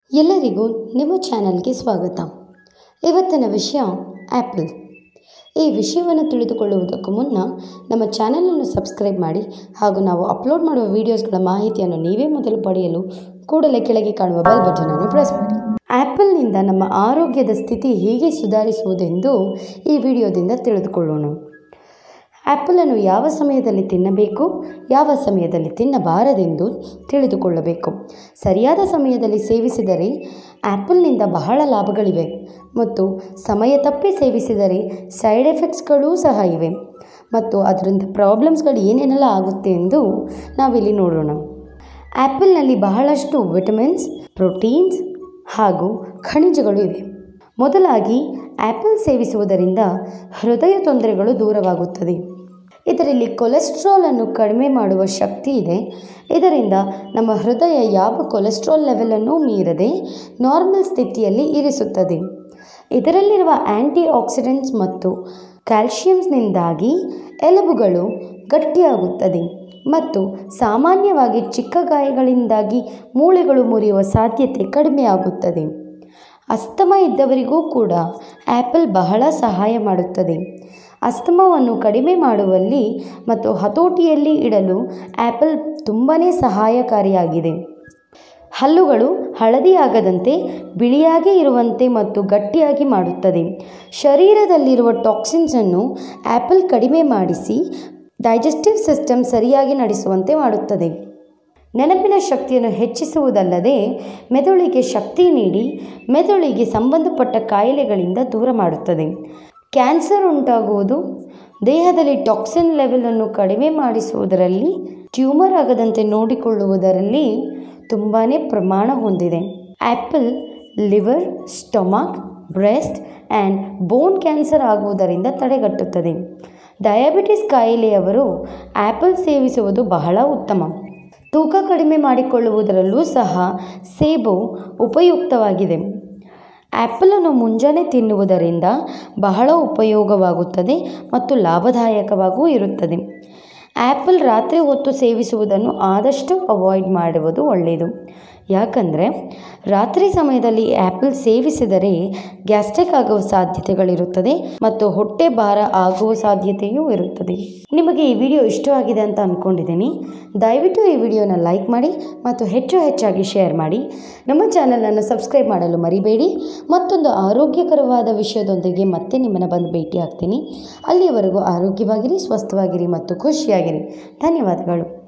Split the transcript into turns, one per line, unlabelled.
ಎಲ್ಲರಿಗೂ ನಿಮ್ಮ ಚಾನಲ್ಗೆ ಸ್ವಾಗತ ಇವತ್ತಿನ ವಿಷಯ ಆ್ಯಪಲ್ ಈ ವಿಷಯವನ್ನು ತಿಳಿದುಕೊಳ್ಳುವುದಕ್ಕೂ ಮುನ್ನ ನಮ್ಮ ಚಾನಲನ್ನು ಸಬ್ಸ್ಕ್ರೈಬ್ ಮಾಡಿ ಹಾಗೂ ನಾವು ಅಪ್ಲೋಡ್ ಮಾಡುವ ವಿಡಿಯೋಸ್ಗಳ ಮಾಹಿತಿಯನ್ನು ನೀವೇ ಮೊದಲು ಪಡೆಯಲು ಕೂಡಲೇ ಕೆಳಗೆ ಕಾಣುವ ಬೆಲ್ ಬಟನನ್ನು ಪ್ರೆಸ್ ಮಾಡಿ ಆ್ಯಪಲ್ನಿಂದ ನಮ್ಮ ಆರೋಗ್ಯದ ಸ್ಥಿತಿ ಹೇಗೆ ಸುಧಾರಿಸುವುದೆಂದು ಈ ವಿಡಿಯೋದಿಂದ ತಿಳಿದುಕೊಳ್ಳೋಣ ಆ್ಯಪಲನ್ನು ಯಾವ ಸಮಯದಲ್ಲಿ ತಿನ್ನಬೇಕು ಯಾವ ಸಮಯದಲ್ಲಿ ತಿನ್ನಬಾರದೆಂದು ತಿಳಿದುಕೊಳ್ಳಬೇಕು ಸರಿಯಾದ ಸಮಯದಲ್ಲಿ ಸೇವಿಸಿದರೆ ಆ್ಯಪಲ್ನಿಂದ ಬಹಳ ಲಾಭಗಳಿವೆ ಮತ್ತು ಸಮಯ ತಪ್ಪಿ ಸೇವಿಸಿದರೆ ಸೈಡ್ ಎಫೆಕ್ಟ್ಸ್ಗಳೂ ಸಹ ಇವೆ ಮತ್ತು ಅದರಿಂದ ಪ್ರಾಬ್ಲಮ್ಸ್ಗಳು ಏನೇನೆಲ್ಲ ಆಗುತ್ತೆ ಎಂದು ನಾವಿಲ್ಲಿ ನೋಡೋಣ ಆ್ಯಪಲ್ನಲ್ಲಿ ಬಹಳಷ್ಟು ವಿಟಮಿನ್ಸ್ ಪ್ರೋಟೀನ್ಸ್ ಹಾಗೂ ಖನಿಜಗಳು ಇವೆ ಮೊದಲಾಗಿ ಆ್ಯಪಲ್ ಸೇವಿಸುವುದರಿಂದ ಹೃದಯ ತೊಂದರೆಗಳು ದೂರವಾಗುತ್ತದೆ ಇದರಲ್ಲಿ ಕೊಲೆಸ್ಟ್ರಾಲನ್ನು ಕಡಿಮೆ ಮಾಡುವ ಶಕ್ತಿ ಇದೆ ಇದರಿಂದ ನಮ್ಮ ಹೃದಯ ಯಾವ ಕೊಲೆಸ್ಟ್ರಾಲ್ ಲೆವೆಲನ್ನು ಮೀರದೆ ನಾರ್ಮಲ್ ಸ್ಥಿತಿಯಲ್ಲಿ ಇರಿಸುತ್ತದೆ ಇದರಲ್ಲಿರುವ ಆ್ಯಂಟಿ ಆಕ್ಸಿಡೆಂಟ್ಸ್ ಮತ್ತು ಕ್ಯಾಲ್ಶಿಯಮ್ಸ್ನಿಂದಾಗಿ ಎಲುಬುಗಳು ಗಟ್ಟಿಯಾಗುತ್ತದೆ ಮತ್ತು ಸಾಮಾನ್ಯವಾಗಿ ಚಿಕ್ಕ ಗಾಯಗಳಿಂದಾಗಿ ಮೂಳೆಗಳು ಮುರಿಯುವ ಸಾಧ್ಯತೆ ಕಡಿಮೆಯಾಗುತ್ತದೆ ಅಸ್ತಮ ಇದ್ದವರಿಗೂ ಕೂಡ ಆ್ಯಪಲ್ ಬಹಳ ಸಹಾಯ ಮಾಡುತ್ತದೆ ಅಸ್ತಮವನ್ನು ಕಡಿಮೆ ಮಾಡುವಲ್ಲಿ ಮತ್ತು ಹತೋಟಿಯಲ್ಲಿ ಇಡಲು ಆ್ಯಪಲ್ ತುಂಬಾ ಸಹಾಯಕಾರಿಯಾಗಿದೆ ಹಲ್ಲುಗಳು ಹಳದಿಯಾಗದಂತೆ ಬಿಳಿಯಾಗಿ ಇರುವಂತೆ ಮತ್ತು ಗಟ್ಟಿಯಾಗಿ ಮಾಡುತ್ತದೆ ಶರೀರದಲ್ಲಿರುವ ಟಾಕ್ಸಿನ್ಸನ್ನು ಆ್ಯಪಲ್ ಕಡಿಮೆ ಮಾಡಿಸಿ ಡೈಜೆಸ್ಟಿವ್ ಸಿಸ್ಟಮ್ ಸರಿಯಾಗಿ ನಡೆಸುವಂತೆ ಮಾಡುತ್ತದೆ ನೆನಪಿನ ಶಕ್ತಿಯನ್ನು ಹೆಚ್ಚಿಸುವುದಲ್ಲದೆ ಮೆದುಳಿಗೆ ಶಕ್ತಿ ನೀಡಿ ಮೆದುಳಿಗೆ ಸಂಬಂಧಪಟ್ಟ ಕಾಯಿಲೆಗಳಿಂದ ದೂರ ಮಾಡುತ್ತದೆ ಕ್ಯಾನ್ಸರ್ ಉಂಟಾಗುವುದು ದೇಹದಲ್ಲಿ ಟಾಕ್ಸಿನ್ ಲೆವೆಲನ್ನು ಕಡಿಮೆ ಮಾಡಿಸುವುದರಲ್ಲಿ ಟ್ಯೂಮರ್ ಆಗದಂತೆ ನೋಡಿಕೊಳ್ಳುವುದರಲ್ಲಿ ತುಂಬಾ ಪ್ರಮಾಣ ಹೊಂದಿದೆ apple liver stomach breast and bone cancer ಆಗುವುದರಿಂದ ತಡೆಗಟ್ಟುತ್ತದೆ ಡಯಾಬಿಟಿಸ್ ಕಾಯಿಲೆಯವರು ಆ್ಯಪಲ್ ಸೇವಿಸುವುದು ಬಹಳ ಉತ್ತಮ ತೂಕ ಕಡಿಮೆ ಮಾಡಿಕೊಳ್ಳುವುದರಲ್ಲೂ ಸಹ ಸೇಬು ಉಪಯುಕ್ತವಾಗಿದೆ ಆ್ಯಪಲನ್ನು ಮುಂಜಾನೆ ತಿನ್ನುವುದರಿಂದ ಬಹಳ ಉಪಯೋಗವಾಗುತ್ತದೆ ಮತ್ತು ಲಾಭದಾಯಕವಾಗೂ ಇರುತ್ತದೆ ಆ್ಯಪಲ್ ರಾತ್ರಿ ಹೊತ್ತು ಸೇವಿಸುವುದನ್ನು ಆದಷ್ಟು ಅವಾಯ್ಡ್ ಮಾಡುವುದು ಒಳ್ಳೆಯದು ಯಾಕಂದರೆ ರಾತ್ರಿ ಸಮಯದಲ್ಲಿ ಆ್ಯಪಲ್ ಸೇವಿಸಿದರೆ ಗ್ಯಾಸ್ಟ್ರಿಕ್ ಆಗುವ ಸಾಧ್ಯತೆಗಳಿರುತ್ತದೆ ಮತ್ತು ಹೊಟ್ಟೆ ಭಾರ ಆಗುವ ಸಾಧ್ಯತೆಯೂ ಇರುತ್ತದೆ ನಿಮಗೆ ಈ ವಿಡಿಯೋ ಇಷ್ಟವಾಗಿದೆ ಅಂತ ಅಂದ್ಕೊಂಡಿದ್ದೀನಿ ದಯವಿಟ್ಟು ಈ ವಿಡಿಯೋನ ಲೈಕ್ ಮಾಡಿ ಮತ್ತು ಹೆಚ್ಚು ಹೆಚ್ಚಾಗಿ ಶೇರ್ ಮಾಡಿ ನಮ್ಮ ಚಾನಲನ್ನು ಸಬ್ಸ್ಕ್ರೈಬ್ ಮಾಡಲು ಮರಿಬೇಡಿ ಮತ್ತೊಂದು ಆರೋಗ್ಯಕರವಾದ ವಿಷಯದೊಂದಿಗೆ ಮತ್ತೆ ನಿಮ್ಮನ್ನು ಬಂದು ಭೇಟಿ ಆಗ್ತೀನಿ ಅಲ್ಲಿಯವರೆಗೂ ಆರೋಗ್ಯವಾಗಿರಿ ಸ್ವಸ್ಥವಾಗಿರಿ ಮತ್ತು ಖುಷಿಯಾಗಿರಿ ಧನ್ಯವಾದಗಳು